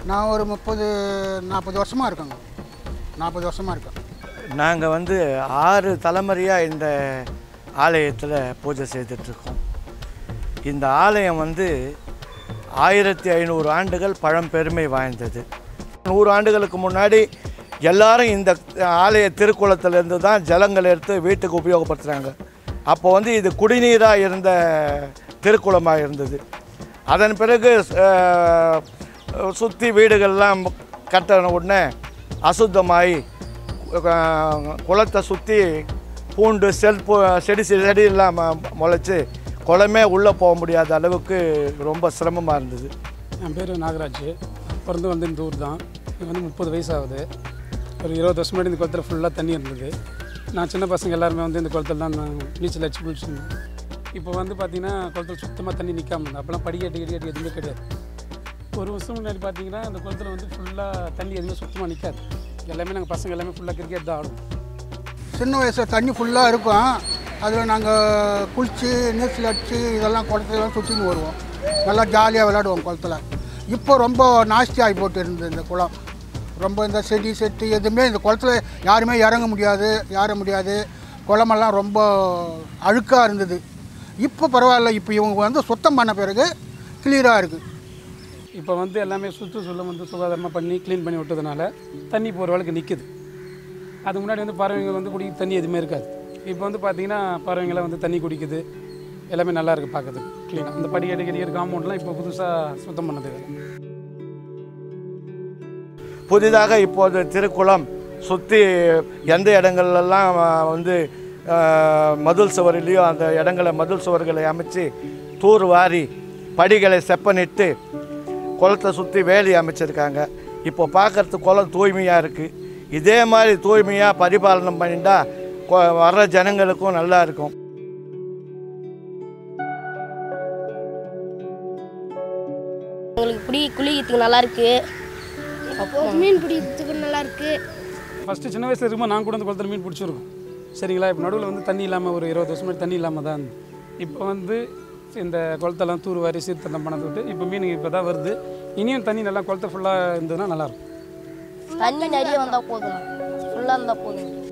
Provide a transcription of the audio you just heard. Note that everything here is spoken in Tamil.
நான் ஒரு முப்பது நாற்பது வருஷமாக இருக்கேங்க நாற்பது வருஷமாக இருக்கேன் நாங்கள் வந்து ஆறு தலைமுறையாக இந்த ஆலயத்தில் பூஜை செய்துட்ருக்கோம் இந்த ஆலயம் வந்து ஆயிரத்தி ஐநூறு ஆண்டுகள் பழம்பெருமை வாய்ந்தது நூறு ஆண்டுகளுக்கு முன்னாடி எல்லாரும் இந்த ஆலய திருக்குளத்திலேருந்து தான் ஜலங்கள் எடுத்து வீட்டுக்கு உபயோகப்படுத்துகிறாங்க அப்போ வந்து இது குடிநீராக இருந்த திருக்குளமாக இருந்தது அதன் பிறகு சுற்றி வீடுகள்லாம் கட்டின உடனே அசுத்தமாகி அஹ், குளத்தை சுற்றி பூண்டு செல் பூ செடி செடி இல்லாமல் முளைச்சி குளமே உள்ளே போக முடியாத அளவுக்கு ரொம்ப சிரமமாக இருந்தது என் பேர் நாகராஜ் பிறந்து வந்து இந்த ஊர் தான் எனக்கு வந்து முப்பது வயசு ஆகுது ஒரு இருபது வருஷம் முன்னாடி இந்த குளத்தில் ஃபுல்லாக தண்ணி இருந்தது நான் சின்ன பசங்க எல்லாருமே வந்து இந்த குளத்தில் தான் நான் நீச்சல் அடிச்சு குளிச்சிருந்தோம் இப்போ வந்து பார்த்திங்கன்னா குளத்தில் சுத்தமாக தண்ணி நிற்காம இருந்தது அப்போலாம் படிக்கட்டு கிடிக்கட்டு எதுவுமே கிடையாது ஒரு வருஷம் முன்னாடி பார்த்தீங்கன்னா இந்த குளத்தில் வந்து ஃபுல்லாக தண்ணி எதுவுமே சுத்தமாக நிற்காது எல்லாமே நாங்கள் பசங்க எல்லாமே ஃபுல்லாக கிரிக்கெட் தான் ஆடுவோம் சின்ன வயசில் தண்ணி ஃபுல்லாக இருக்கும் அதில் நாங்கள் குளித்து நீச்சல் அடித்து இதெல்லாம் குளத்துலாம் சுற்றின்னு வருவோம் நல்லா ஜாலியாக விளையாடுவோம் குளத்துல இப்போ ரொம்ப நாஸ்தி ஆகி போட்டு இருந்தது இந்த குளம் ரொம்ப இந்த செடி செட்டு எதுவுமே இந்த குளத்துல யாருமே இறங்க முடியாது ஏற முடியாது குளமெல்லாம் ரொம்ப அழுக்காக இருந்தது இப்போ பரவாயில்ல இப்போ இவங்க வந்து சுத்தம் பண்ண பிறகு கிளியராக இருக்குது இப்போ வந்து எல்லாமே சுற்றுச்சூழலை வந்து சுகாதாரமாக பண்ணி க்ளீன் பண்ணி விட்டதுனால தண்ணி போகிற அளவுக்கு நிற்குது அது முன்னாடி வந்து பறவைங்க வந்து குடிக்க தண்ணி எதுவுமே இருக்காது இப்போ வந்து பார்த்தீங்கன்னா பறவைங்களாம் வந்து தண்ணி குடிக்குது எல்லாமே நல்லா இருக்குது பார்க்கறதுக்கு க்ளீனாக இந்த படிக்கட்டு கிடிக்கிற காம்பவுண்ட்லாம் இப்போ புதுசாக சுத்தம் பண்ணது புதிதாக இப்போது திருக்குளம் சுற்றி எந்த இடங்கள்லாம் வந்து அஹ், மதில் சுவரிலேயோ அந்த இடங்களை மதில் சுவர்களை அமைச்சு தூர் வாரி படிகளை செப்பனிட்டு குளத்தை சுற்றி வேலி அமைச்சிருக்காங்க இப்போ பார்க்கறதுக்கு குளம் தூய்மையாக இருக்குது இதே மாதிரி தூய்மையாக பரிபாலனம் பண்ணிட்டா கொ- வர்ற ஜனங்களுக்கும் நல்லா இருக்கும் உங்களுக்கு குடி குளிக்கிறதுக்கு நல்லா இருக்கு மீன் பிடிக்கிறதுக்கு நல்லா இருக்கு ஃபஸ்ட்டு சின்ன வயசில் இருக்கும்போது நான் கூட இந்த குளத்தில் மீன் பிடிச்சிருக்கோம் சரிங்களா இப்போ நடுவில் வந்து தண்ணி இல்லாமல் ஒரு இருபது வருஷம் முன்னாடி தண்ணி இல்லாமல் தான் இருந்தது. இப்போ வந்து இந்த குளத்தெல்லாம் தூர் வாரி சீர்திருத்தம் பண்ணதை விட்டு இப்போ மீன் இப்போ தான் வருது இனியும் தண்ணி நல்லா குளத்தை ஃபுல்லாக இருந்ததுன்னா நல்லாயிருக்கும் தண்ணி நிறைய வந்தால் போதும் ஃபுல்லாக இருந்தால் போதும்